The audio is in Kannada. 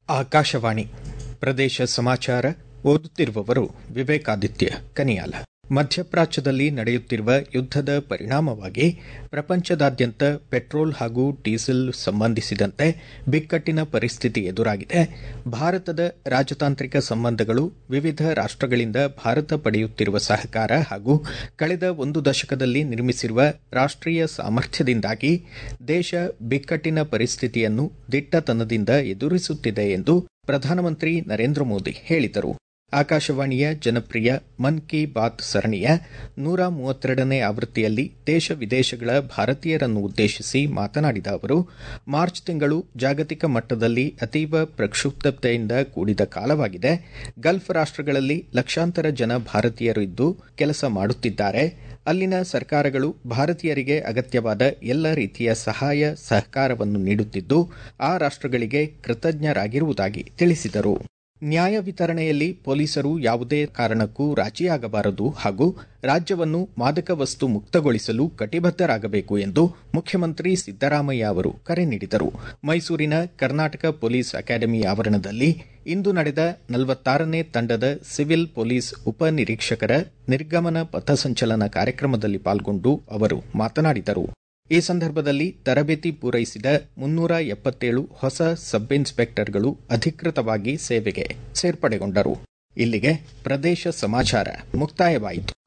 ಆಕಾಶವಾಣಿ ಪ್ರದೇಶ ಸಮಾಚಾರ ಓದುತ್ತಿರುವವರು ವಿವೇಕಾದಿತ್ಯ ಕನಿಯಾಲ ಮಧ್ಯಪ್ರಾಚ್ಯದಲ್ಲಿ ನಡೆಯುತ್ತಿರುವ ಯುದ್ದದ ಪರಿಣಾಮವಾಗಿ ಪ್ರಪಂಚದಾದ್ಯಂತ ಪೆಟ್ರೋಲ್ ಹಾಗೂ ಡೀಸೆಲ್ ಸಂಬಂಧಿಸಿದಂತೆ ಬಿಕ್ಕಟ್ಟಿನ ಪರಿಸ್ಥಿತಿ ಎದುರಾಗಿದೆ ಭಾರತದ ರಾಜತಾಂತ್ರಿಕ ಸಂಬಂಧಗಳು ವಿವಿಧ ರಾಷ್ಟಗಳಿಂದ ಭಾರತ ಪಡೆಯುತ್ತಿರುವ ಸಹಕಾರ ಹಾಗೂ ಕಳೆದ ಒಂದು ದಶಕದಲ್ಲಿ ನಿರ್ಮಿಸಿರುವ ರಾಷ್ಟೀಯ ಸಾಮರ್ಥ್ಯದಿಂದಾಗಿ ದೇಶ ಬಿಕ್ಕಟ್ಟಿನ ಪರಿಸ್ಥಿತಿಯನ್ನು ದಿಟ್ಟತನದಿಂದ ಎದುರಿಸುತ್ತಿದೆ ಎಂದು ಪ್ರಧಾನಮಂತ್ರಿ ನರೇಂದ್ರ ಮೋದಿ ಹೇಳಿದರು ಆಕಾಶವಾಣಿಯ ಜನಪ್ರಿಯ ಮನ್ ಕಿ ಬಾತ್ ಸರಣಿಯ ನೂರ ಮೂವತ್ತೆರಡನೇ ಆವೃತ್ತಿಯಲ್ಲಿ ದೇಶ ವಿದೇಶಗಳ ಭಾರತೀಯರನ್ನು ಉದ್ದೇಶಿಸಿ ಮಾತನಾಡಿದ ಅವರು ಮಾರ್ಚ್ ತಿಂಗಳು ಜಾಗತಿಕ ಮಟ್ಟದಲ್ಲಿ ಅತೀವ ಪ್ರಕ್ಷುಬ್ಧತೆಯಿಂದ ಕೂಡಿದ ಕಾಲವಾಗಿದೆ ಗಲ್ಫ್ ರಾಷ್ಟಗಳಲ್ಲಿ ಲಕ್ಷಾಂತರ ಜನ ಭಾರತೀಯರು ಇದ್ದು ಕೆಲಸ ಮಾಡುತ್ತಿದ್ದಾರೆ ಅಲ್ಲಿನ ಸರ್ಕಾರಗಳು ಭಾರತೀಯರಿಗೆ ಅಗತ್ಯವಾದ ಎಲ್ಲ ರೀತಿಯ ಸಹಾಯ ಸಹಕಾರವನ್ನು ನೀಡುತ್ತಿದ್ದು ಆ ರಾಷ್ಟಗಳಿಗೆ ಕೃತಜ್ಞರಾಗಿರುವುದಾಗಿ ತಿಳಿಸಿದರು ನ್ಯಾಯ ವಿತರಣೆಯಲ್ಲಿ ಪೊಲೀಸರು ಯಾವುದೇ ಕಾರಣಕ್ಕೂ ರಾಜಿಯಾಗಬಾರದು ಹಾಗೂ ರಾಜ್ಯವನ್ನು ಮಾದಕ ವಸ್ತು ಮುಕ್ತಗೊಳಿಸಲು ಕಟಿಬದ್ದರಾಗಬೇಕು ಎಂದು ಮುಖ್ಯಮಂತ್ರಿ ಸಿದ್ದರಾಮಯ್ಯ ಅವರು ಕರೆ ನೀಡಿದರು ಮೈಸೂರಿನ ಕರ್ನಾಟಕ ಪೊಲೀಸ್ ಅಕಾಡೆಮಿ ಆವರಣದಲ್ಲಿ ಇಂದು ನಡೆದ ನಲವತ್ತಾರನೇ ತಂಡದ ಸಿವಿಲ್ ಪೊಲೀಸ್ ಉಪ ನಿರೀಕ್ಷಕರ ನಿರ್ಗಮನ ಪಥಸಂಚಲನ ಕಾರ್ಯಕ್ರಮದಲ್ಲಿ ಪಾಲ್ಗೊಂಡು ಅವರು ಮಾತನಾಡಿದರು ಈ ಸಂದರ್ಭದಲ್ಲಿ ತರಬೇತಿ ಪೂರೈಸಿದ ಮುನ್ನೂರ ಎಪ್ಪತ್ತೇಳು ಹೊಸ ಸಬ್ ಇನ್ಸ್ಪೆಕ್ಟರ್ಗಳು ಅಧಿಕೃತವಾಗಿ ಸೇವೆಗೆ ಸೇರ್ಪಡೆಗೊಂಡರು ಇಲ್ಲಿಗೆ ಪ್ರದೇಶ ಸಮಾಚಾರ ಮುಕ್ತಾಯವಾಯಿತು